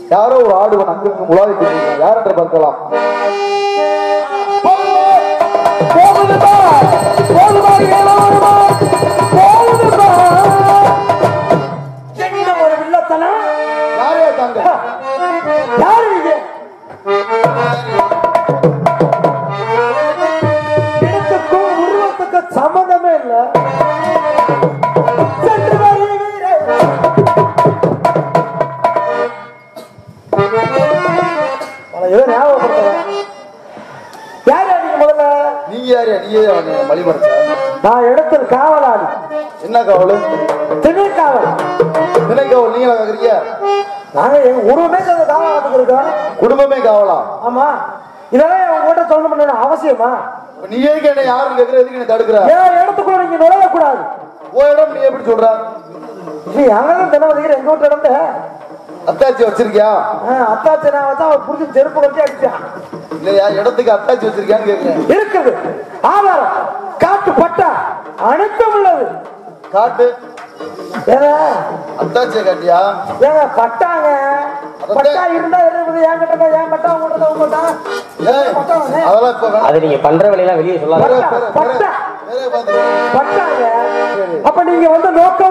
யாரோ ஒரு ஆடுவன் அங்கிருந்து உலாவி கொண்டிருக்கிறான் யார் என்று பார்க்கலாம் போகுதுப்பா போகுதுப்பா ஏதோ வருமா போகுதுப்பா என்ன ஒரு வில்லத்தனம் யாரே தாங்க யாரு நீங்க இடத்துக்கும் உருவத்துக்கும் சம்மந்தமே இல்ல சென்று வருகிறேன். அவனை ஏதோ ஞாபகப்படுத்துறேன். யாரு நீங்க முதல்ல நீங்க யாரு நீயே அவனை வழிபடுத்த நான் இடத்தில் காவலாளி என்ன காவல் திணைக்காவல் நினைக்காவல் நீங்களா கேக்குறீங்க நாங்க எங்க உருவமே சேர்ந்த காவலாளத்துக்கு இருக்கோம் குடும்பமே காவலா ஆமா இதெல்லாம் என் உங்ககிட்ட சொல்லணும் அவசியமா இப்ப நீ எதுக்கு என்ன யாருன்னு கேக்குற எதுக்கு நீ தடுக்கிற என் இடத்துக்குள்ள நீங்க நுழையக்கூடாது ஓ இடம் நீ எப்படி சொல்ற நீ அங்கதான் தினம் வதைக்கிற எங்க வீட்டு இடத்த அத்தாச்சி வச்சிருக்கியா அத்தாச்சி நான் வச்சா அவன் புரிஞ்சு செருப்பு கட்டி அடிச்சான் இல்லையா இடத்துக்கு அத்தாச்சி வச்சிருக்கியான்னு கேக்குறேன் இருக்குது ஆதாரம் காட்டு பட்டா அனைத்தும் உள்ளது காட்டு ஏங்க அத்தாச்சியை காட்டியா ஏங்க பட்டாங்க பட்டா இருந்தா இருக்குது என் கிட்ட தான் என் பட்டா உங்கள்கிட்ட உங்கள்கிட்ட ஏய், பட்டா வாங்க. அதெல்லாம் இப்ப வேணாம். அது நீங்க பண்ற வேலையெல்லாம் வெளியே சொல்லாத வேற, பட்டா, வேற, பட்டா. வேற, வேற பாத்துக்க. பட்டாங்க அப்ப நீங்க வந்து நோக்கம்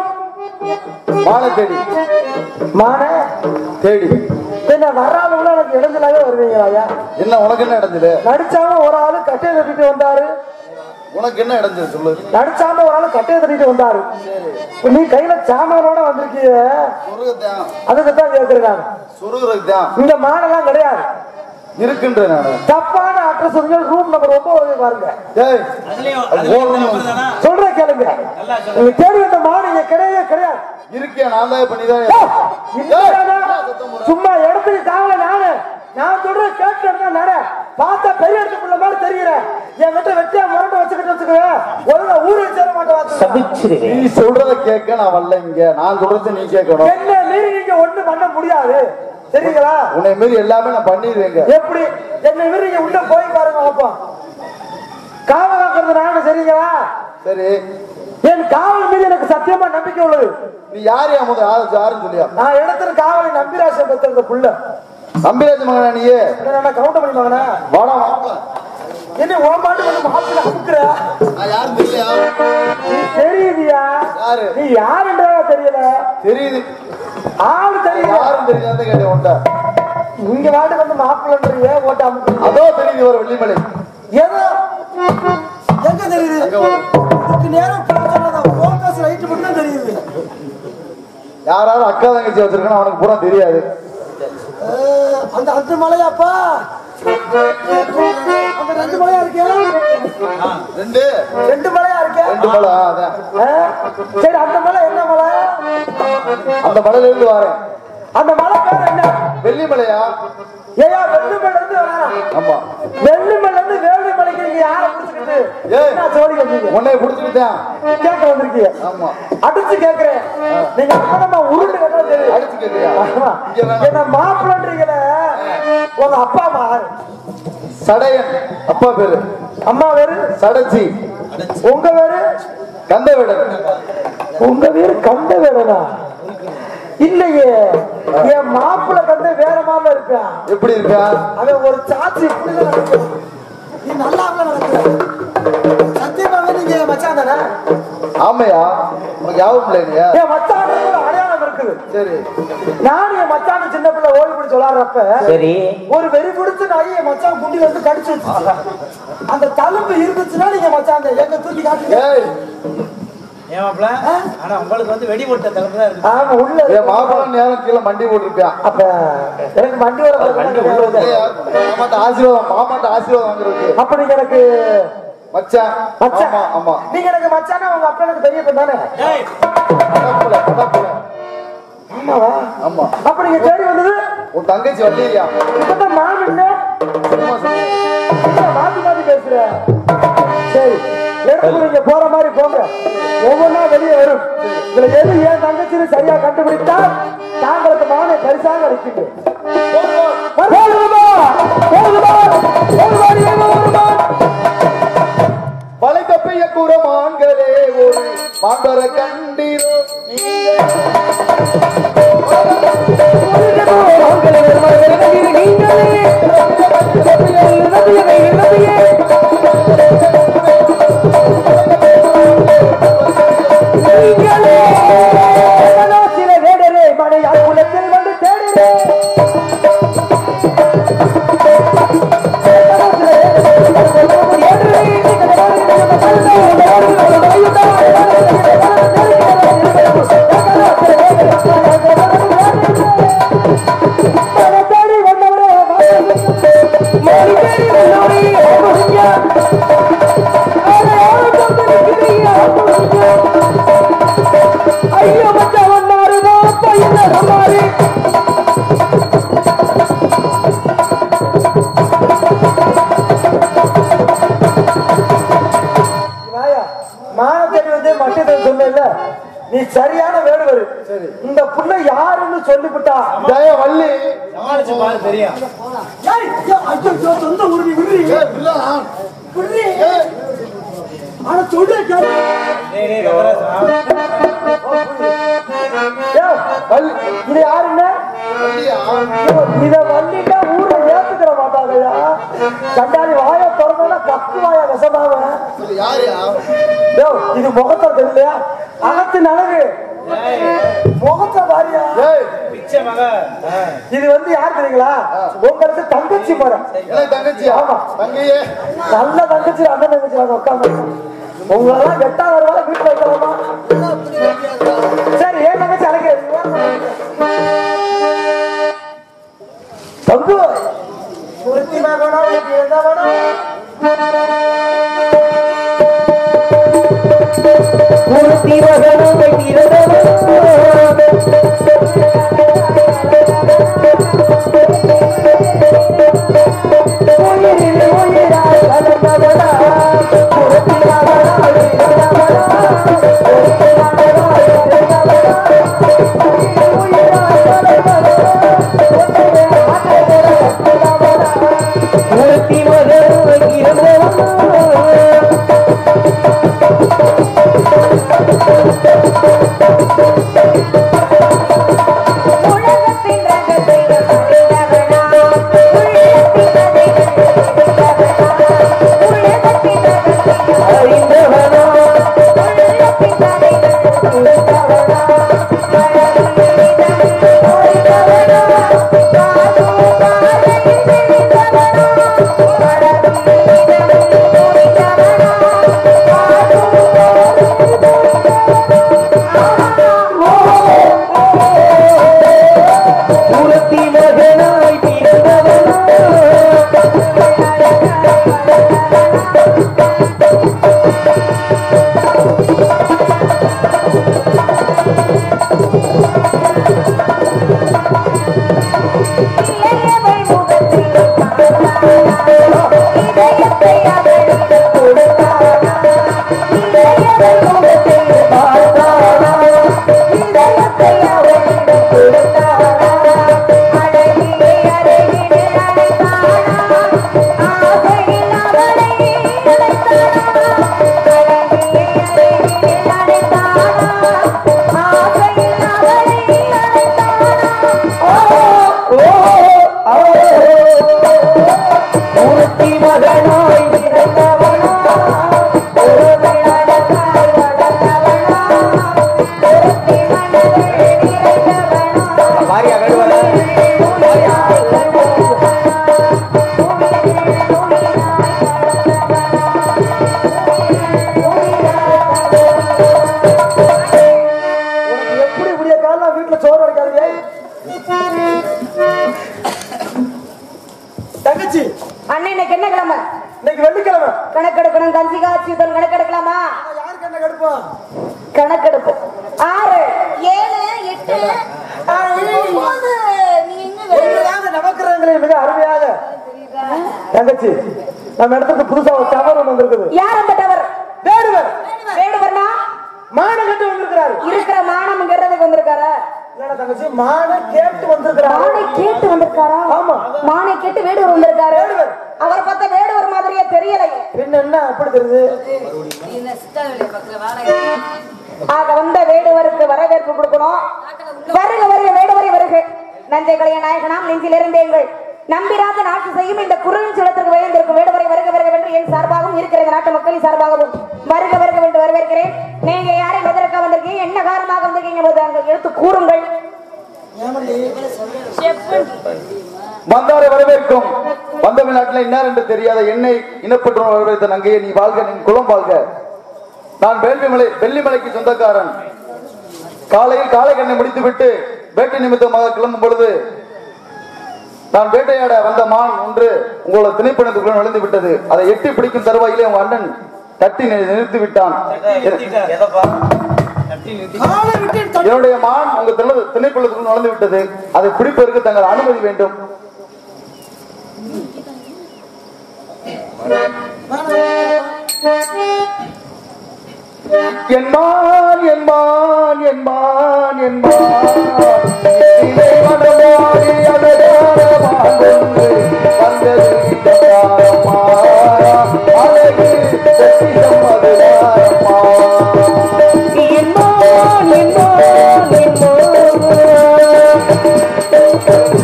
மானை தேடி மான தேடி என்ன வர்றாளுங்கள எனக்கு இடைஞ்சலாவே வருவீங்களா ஐயா என்ன உனக்கு என்ன இடைஞ்சது நடிச்சாம ஒரு ஆளு கட்டையை தட்டிட்டு வந்தாரு உனக்கு என்ன இடைஞ்சது சொல்லு நடிச்சாம ஒரு ஆளு கட்டையை தட்டிட்டு வந்தாரு இப்ப நீ கையில சாமானோட வந்திருக்கீங்க சொருகத்தான் அதுக்கு தான் கேக்குறேன் சொருகிறதுதான் இந்த மானெல்லாம் கிடையாது இருக்குன்ற நானு தப்பான அட்ரஸ் வந்து ரூம் நம்பர் ஒன்பது பாருங்க டேய் அதுலயும் அது அதுலயும் போகணும். இந்த நம்பர் தானா? சொல்ற கேளுங்க நீங்க தேடி வந்த மாடு இங்க கிடையவே கிடையாது இருக்கியா நான் தான் பண்ணிதான் ஏய், இல்லையாடா? சும்மா இடத்துக்கு காவல நானு நான் சொல்றது கேட்டு இருந்தா நானே பார்த்தா பெரிய இடத்துக்குள்ள மாதிரி தெரியுறேன் என் கிட்ட வெட்டியா முரட்டை வச்சுக்கிட்டு வச்சுக்குவேன் ஒழுங்கா ஊருக்கு சேர மாட்டேன் பார்த்துக்கோ. சபிச்சிருவேன் நீ சொல்றத கேட்க நான் வரல இங்க நான் சொல்றது நீ கேட்கணும் என்ன மீறி நீங்க ஒண்ணு பண்ண முடியாது சரிங்களா உன்னை மீறி எல்லாமே நான் பண்ணிடுவேங்க எப்படி என்னை மீறி நீங்க உள்ள போய் பாருங்க அப்போ காவலாக்குறது நானு சரிங்களா சரி என் காவல் மீது எனக்கு சத்தியமா நம்பிக்கை உள்ளது நீ யார் யா முதல் யாரு யாருன்னு சொல்லியா நான் இடத்துல காவலை நம்பிராசை பெற்றிருந்த புள்ள நம்பிராஜ் மகனா நீயே என்ன கவுண்ட் பண்ணி மகனா வாடா வா. என்ன உன் பாட்டு வந்து மாப்பிள்ள அமுக்குற நான் யாரும் தெரியலையா நீ தெரியுதியா யாரு நீ யாருன்றா தெரியல தெரியுது ஆளு தெரியல யாரும் தெரியாத கேட்டேன் உன்ட்ட நீங்க பாட்டு வந்து மாப்பிள்ளன்றீங்க ஓட்ட அமுக்கு அதோ தெரியுது ஒரு வெள்ளிமலை ஏதோ எங்க தெரியுது அங்க ஒரு- இதுக்கு நேரம் போக்கஸ் லைட் மட்டும் தான் தெரியுது யாராவது அக்கா தங்கச்சி வச்சிருக்கானோ அவனுக்கு பூரா தெரியாது அஹ், அந்த அஞ்சு மலையாப்பா அந்த ரெண்டு மலையா இருக்கே ரெண்டு ரெண்டு மலையா இருக்கே ரெண்டு மலை ஆ, அதான் அஹ், சரி அந்த மலை என்ன மலை அந்த மலையில இருந்து வரேன் அந்த மலை பேர் என்ன வெள்ளிமலையா ஏயா வெள்ளிமலை இருந்து வரேன் ஆமா வெள்ளிமலை இருந்து வேலுமலைக்கு நீங்க யாரை பிடிச்சிக்கிட்டு ஏய். என்ன ஜோடி வந்தீங்க உன்னை பிடிச்சிக்கிட்டேன் கேட்க வந்திருக்கீங்க ஆமா அடிச்சு கேக்குறேன் நீங்க அப்பனமா உருண்டு கேட்டா தெரியும் அடிச்சு கேக்குறியா ஆமா. இங்க வேணாம் என்ன மாப்பிள்ளன்றீங்களே உங்க அப்பா அம்மா யாரு? சடையன் அப்பா பேரு அம்மா வேறு சடச்சி உங்க வேறு கந்தவேடன் உங்க வேறு கந்த வேறனா இல்லையே என் மாப்பிள்ளை கந்த வேற மாதிரி இருக்கான் எப்படி இருக்கா அவன் ஒரு சாட்சி இப்படிதான் நடக்குது. நீ நல்லா நடக்குது சத்தியமாவே நீங்க மச்சான் தானே ஆமையா உனக்கு யாவும் இல்லையா என் மச்சான் ஒரு அடையாளம் இருக்குது சரி நான் என் மச்சான சின்ன பிள்ளை ஓடி பிடிச்சு விளாடுறப்ப சரி ஒரு வெறி பிடிச்சு நாய் என் மச்சான் குண்டி வந்து கடிச்சு வச்சு அந்த தழும்பு இருந்துச்சுன்னா நீங்க மச்சான் அந்த எங்க தூக்கி காட்டுங்க ஏய் ஏன் மாப்பிள? ஆனா உங்களுக்கு வந்து வெடி போட்ட தலைப்பு தான் இருக்கு ஆமா உள்ள என் மாப்பிள்ளை நேரம் கீழே மண்டி போட்டிருக்கான் அப்ப எனக்கு வண்டி வர வண்டி உள்ள வந்து- ஏய், மாமாட்ட ஆசீர்வாதம் மாமாட்ட ஆசீர்வாதம் வாங்குறதுக்கு அப்ப நீங்க எனக்கு மச்சான் மச்சான் ஆமா ஆமா நீங்க எனக்கு மச்சானா உங்க அப்பா எனக்கு பெரிய பெண் தானே ஏய், படப்புல படப்புல ஆமாவா ஆமா அப்ப நீங்க தேடி வந்தது உன் தங்கச்சி வரலையா இப்பதான் மாமன் சும்மா சொல்லு. மாத்தி மாத்தி பேசுற சரி எடுத்து நீங்க போற மாதிரி போங்க ஒவ்வொன்றா வெளியே வரும் இதுல எது ஏன் தங்கச்சின்னு சரியா கண்டுபிடித்தால் தாங்களுக்கு மானை பரிசாக அளிக்கின்றேன் போதுமா? போதுமா? போதுமா? நீ போதுமா? வலை தப்பிய குரமான்களே ஒரு மாண்பர கண்டீரோ நீங்கள் போதுமா? ஐயோ மச்சான் வந்தாரு வாப்பா இந்த சமாரி வாயா மானத்தேடி வந்து மட்டத்தை சொன்னேன்ல நீ சரியான வேடுவர் இந்த புள்ள யாருன்னு சொல்லிவிட்டா ஜெய வள்ளி சமாளிச்சு பாரு தெரியும் ஏய், ஏய், ஐயோ, ஐயோ, சொந்த உரிமை விடுறி ஏய், இல்ல, நான். விடுறி ஏய், ஆனா சொல்ற கேளு டேய் டேய் கவராஜ் ஏய், வள்ளி இது யாருன்னு வள்ளியா? இத வண்டிட்டா ஊரை ஏத்துக்கிற மாட்டாங்கய்யா கண்டாடி வாய திறந்தா கக்கு வாய விஷமாவன் இது யாருயா? யோ இது முகத்தை தெரியலையா அகத்து நலகு முகத்தை பாரியா ஏய், பிச்சை மக ஆ. இது வந்து யார் தெரியுங்களா உங்களுக்கு தங்கச்சி மரம் எனக்கு தங்கச்சியா? ஆமா. தங்கையே. நல்ல தங்கச்சி அண்ணன் தங்கச்சி நாங்க உட்காந்து உங்களெல்லாம் எட்டாவது வருவாங்க வீட்டுல வைக்கலாமா சரி ஏன் தங்கச்சி அழைக்க தங்கு ஒருத்தி மகனோ உனக்கு எந்த மகனோ ஒருத்தி மகனோ உயிரில் உயிராய் கலந்தவனா ஒருத்தி மகனோ ஒருத்தி மகனோ ஒருத்தி உலகத்தின் ரகத்தை அறிந்தவனா உள்ளத்தின் கதைகளை உலகத்தின் ரகத்தை அறிந்தவனா உள்ளத்தின் கதைகளை உணர்ந்தவனா ஒருத்தி மகனாய் பிறந்தவனா இளையவள் முகத்தில் இதயத்தை அவளிடம் கொடுத்தானா இளையவள் முகத்தில் இதயத்தை அவளிடம் கொடுத்தானா அழகிலே அழகிலே அழைத்தானா ஆசையில் அவளை அழைத்தானா அழகிலே அழகிலே அழைத்தானா ஆசையில் அவளை ஒருத்தி மகனாய் பிறந்தவனா வாரியா வேடுவல உனக்கு எப்படி இப்படிய காலம் வீட்டுல சோறு அடைக்காதீங்க தங்கச்சி அண்ணன் இன்னைக்கு என்ன கிழமை இன்னைக்கு வெள்ளிக்கிழமை கணக்கெடுக்கணும் கஞ்சி காய்ச்சி இதன் கணக்கெடுக்கலாமா யாருக்கு என்ன கடுப்பா கணக்கெடுப்பு ஆறு ஏழு எட்டு ஒன்பது. நீ எங்க வெளிய- ஒன்றுதாக நமக்கிறவங்களே மிக அருமையாக தங்கச்சி நம்ம இடத்துக்கு புதுசா ஒரு டவர் ஒண்ணு வந்திருக்குது யார் அந்த டவர் வேடுவர் வேடுவர்னா மானம் கட்டு வந்திருக்கிறாரு இருக்கிற மானம்ங்கிறதுக்கு வந்திருக்காரா என்னடா தங்கச்சி மானம் கேட்டு வந்திருக்கிறாரு மானை கேட்டு வந்திருக்காரா ஆமா. மானை கேட்டு வேடுவர் வந்திருக்காரு வேடுவர். அவரை பார்த்தா வேடுவர் மாதிரியே தெரியலையே பின்ன என்ன அப்படி தெரியுது ஆக வந்த வேடுவருக்கு வரவேற்பு கொடுக்கணும் வருக வருக வேடுவரை வருக நஞ்சை கலைய நாயகனாம் நெஞ்சில் இருந்தேங்கள் நம்பிராத நாட்டு செய்யும் இந்த குறுஞ்சலத்திற்கு விளைந்திருக்கும் வேடுவரை வருக வருக என்று என் சார்பாகவும் இருக்கிற இந்த நாட்டு மக்களின் சார்பாகவும் வருக வருக என்று வரவேற்கிறேன் நீங்க யாரை எதிர்க்க வந்திருக்கீங்க என்ன காரணமாக வந்திருக்கீங்க என்பதை அங்க எடுத்து கூறுங்கள் வந்தாரை வரவேற்கும் வந்தமிழ் நாட்டில் இன்னார் என்று தெரியாத என்னை இனப்பற்றுடன் வரவேற்ற நங்கையை நீ வாழ்க நின் குலம் வாழ்க நான் வேள்விமலை வெள்ளிமலைக்கு சொந்தக்காரன் காலையில் காலை கண்ணை முடித்துவிட்டு வேட்டை நிமித்தமாக கிளம்பும் பொழுது நான் வேட்டையாட வந்த மான் ஒன்று உங்களோட திணைப்பணத்துக்குள்ள நுழைந்து விட்டது அதை எட்டி பிடிக்கும் தருவாயிலே உங்க அண்ணன் தட்டி நி- நிறுத்தி விட்டான் எதப்பா தட்டி நிறுத்தி காலை விட்டு தள்ளி- என்னுடைய மான் உங்க திணை- திணைப்பள்ளத்துக்குள் நுழைந்து விட்டது அதை பிடிப்பதற்கு தங்கள் அனுமதி வேண்டும் என் மான் என் மான் என் மான் என் மான் இதை மனமாடி அழகான மான் ஒன்று வந்தது இந்த காலமா. அழகு பொக்கிஷம் அதுதானம்மா. என் மான் என் மான் என் மான்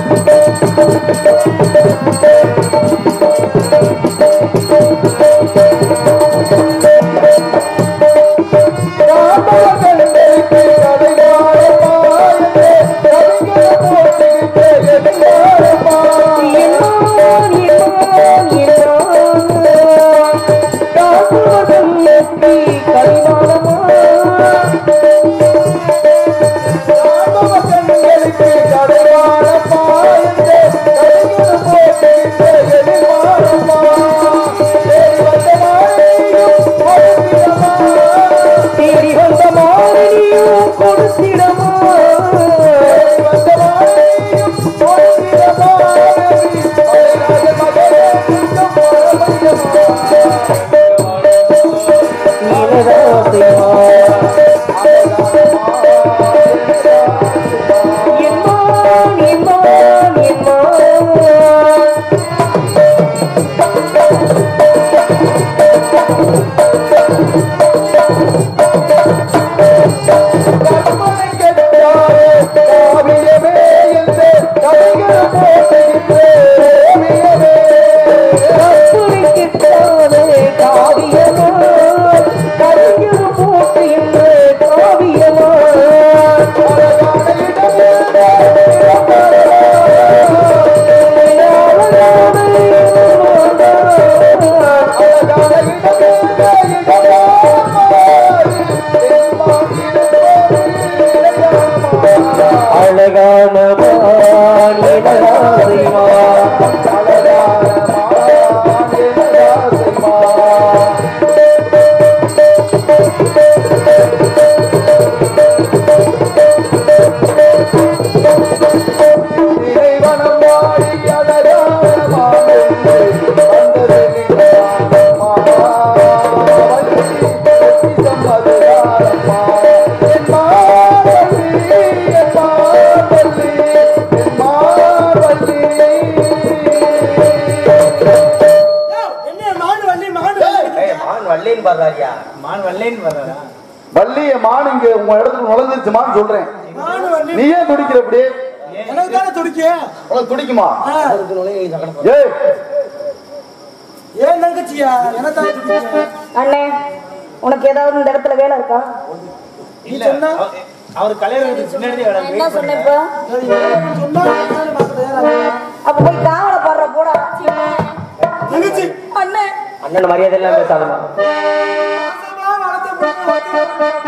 தேடி வந்த மாறினியும் கொடுத்திடமா அழகான என்ன மாடு வள்ளி மாடு வள்ளி. ஏய் மான் வல்லேன்னு பாடுறாரியா மான் வல்லேன்னு வர்றா வள்ளிய மான் இங்க உங்க இடத்துக்கு நுழைஞ்சிருச்சுமான்னு சொல்றேன் மாடு வள்ளி நீ ஏன் துடிக்கிற அப்படி எனக்கு தானே துடிக்க உனக்கு துடிக்குமா ஆ, ஏய் ஏன் தங்கச்சியா எனக்கு தானே துடிக்க அண்ணே உனக்கு ஏதாவது இந்த இடத்துல வேலை இருக்கா இல்ல அவ- அவர் கல்யாணத்துக்கு பின்னாடி என்ன சொன்ன இப்ப சொன்னா நானும் பார்க்க தயாரா அப்ப போய் காவல பாடுற போடா தங்கச்சி அண்ணே அண்ணன் மரியாதை எல்லாம் பேசாதமா மாசமா வளர்த்த பொண்ணு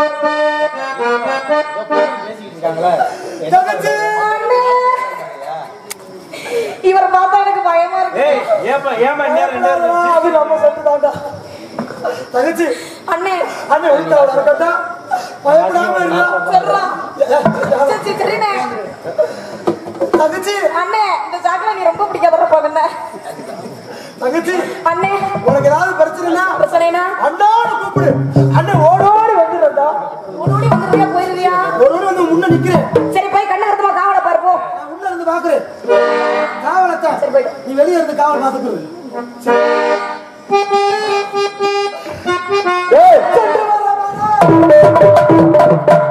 பேசிக்கிட்டு இருக்காங்களா தங்கச்சி அண்ணே இவரை பார்த்தா எனக்கு பயமா இருக்கு ஏய் ஏப்பா ஏமா நேரம் ரெண்டு நேரம் ஆ, அது நம்ம சொத்து தாண்டா தங்கச்சி அண்ணே அண்ணன் வெளியில இருக்கட்டா பயப்படாம இருந்தா சொல்றா சரி, சரி, சரிண்ணே தங்கச்சி அண்ணே இந்த சாக்கடை நீ ரொம்ப பிடிக்காத போதுண்ணே தங்கச்சி அண்ணே உனக்கு ஏதாவது பிரச்சனைனா பிரச்சனைனா அண்ணான்னு கூப்பிடு அண்ணன் ஓடோடி வந்துடுறா உன்னோடி வந்துருவியா போயிருவியா ஒரு ஊர் வந்து முன்ன நிக்கிறேன் சரி போய் கண்ணு கருத்துமா காவல பாரு போ நான் உள்ள இருந்து பாக்குறேன் காவலத்தான் சரி, போயிட்டு. நீ வெளியே இருந்து காவல் பார்த்துக்கு ஏய் சென்று வர வர